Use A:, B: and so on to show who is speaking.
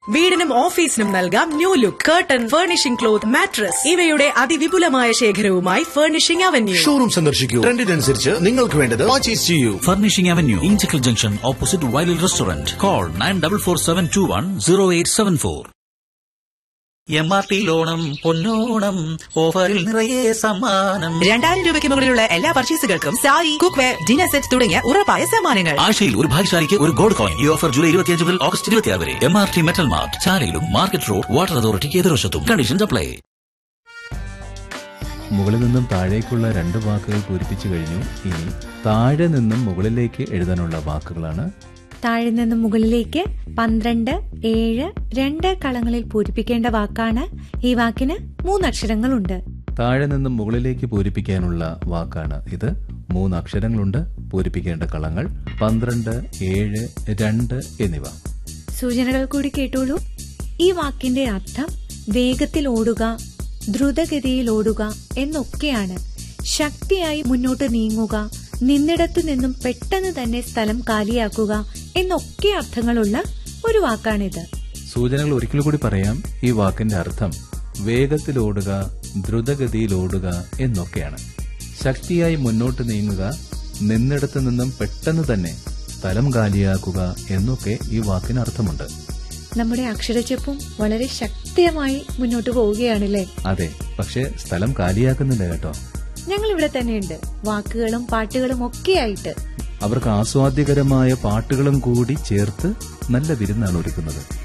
A: വീടിനും ഓഫീസിനും നൽകാം new look curtain furnishing cloth mattress ഇവയുടെ അതിവിപുലമായ ശേഖരവുമായി ഫർണിഷിംഗ് അവന്യൂ
B: ഷോറൂം സന്ദർശിക്കൂ ട്രെൻഡിനനുസരിച്ച് നിങ്ങൾക്ക് വേണ്ടത് പർച്ചേസ് ചെയ്യൂ
C: Furnishing Avenue, Inchicle Junction, opposite Wiley Restaurant. Call 9447210874. M R T ലോണം പൊന്നോണം ഓഫറിൽ നിറയെ സമ്മാനം
A: രണ്ടായിരം രൂപയ്ക്ക് മുകളിലുള്ള എല്ലാ പർച്ചേസുകൾക്കും സാരി കുക്ക്വെയർ ഡിന്നർ സെറ്റ് തുടങ്ങിയ ഉറപ്പായ സമ്മാനങ്ങൾ
C: ആഴ്ചയിൽ ഒരു ഭാഗ്യശാലിക്ക് ഒരു ഗോൾഡ് കോയിൻ ഈ ഓഫർ ജൂലൈ ഇരുപത്തിയഞ്ച് മുതൽ ഓഗസ്റ്റ് ഇരുപത്തിയാറ് വരെ M R T metal mart ചാലയിലും മാർക്കറ്റ് റോഡ് വാട്ടർ അതോറിറ്റിക്ക് എതിർവശത്തും കണ്ടീഷൻസ് അപ്ലൈ
D: മുകളിൽ നിന്നും താഴേക്കുള്ള രണ്ട് വാക്കുകൾ പൂരിപ്പിച്ചു കഴിഞ്ഞു ഇനി താഴെ നിന്നും മുകളിലേക്ക് എഴുതാനുള്ള വാക്കുകളാണ്
E: താഴെ നിന്നും മുകളിലേക്ക് പന്ത്രണ്ട് ഏഴ് രണ്ട് കളങ്ങളിൽ പൂരിപ്പിക്കേണ്ട വാക്കാണ് ഈ വാക്കിന് മൂന്നക്ഷരങ്ങളുണ്ട്
D: താഴെ നിന്നും മുകളിലേക്ക് പൂരിപ്പിക്കാനുള്ള വാക്കാണ് ഇത് മൂന്ന് അക്ഷരങ്ങളുണ്ട് പൂരിപ്പിക്കേണ്ട കളങ്ങൾ പന്ത്രണ്ട് ഏഴ് രണ്ട് എന്നിവ
E: സൂചനകൾ കൂടി കേട്ടോളൂ ഈ വാക്കിന്റെ അർത്ഥം വേഗത്തിൽ ഓടുക ദ്രുതഗതിയിൽ ഓടുക എന്നൊക്കെയാണ് ശക്തിയായി മുന്നോട്ട് നീങ്ങുക നിന്നിടത്തു നിന്നും പെട്ടെന്ന് തന്നെ സ്ഥലം കാലിയാക്കുക എന്നൊക്കെ അർത്ഥങ്ങളുള്ള ഒരു വാക്കാണിത്
D: സൂചനകൾ ഒരിക്കൽ കൂടി പറയാം ഈ വാക്കിന്റെ അർത്ഥം വേഗത്തിലോടുക ദ്രുതഗതിയിലോടുക എന്നൊക്കെയാണ് ശക്തിയായി മുന്നോട്ട് നീങ്ങുക നിന്നിടത്തു നിന്നും പെട്ടെന്ന് തന്നെ സ്ഥലം കാലിയാക്കുക എന്നൊക്കെ ഈ വാക്കിന് അർത്ഥമുണ്ട്
E: നമ്മുടെ അക്ഷരച്ചെപ്പും വളരെ ശക്തിയമായി മുന്നോട്ട് പോവുകയാണല്ലേ
D: അതെ പക്ഷെ സ്ഥലം കാലിയാക്കുന്നില്ല കേട്ടോ
E: ഞങ്ങൾ ഇവിടെ തന്നെയുണ്ട് വാക്കുകളും പാട്ടുകളും ഒക്കെയായിട്ട്
D: അവർക്ക് ആസ്വാദ്യകരമായ പാട്ടുകളും കൂടി ചേർത്ത് നല്ല വിരുന്നാണ് ഒരുക്കുന്നത്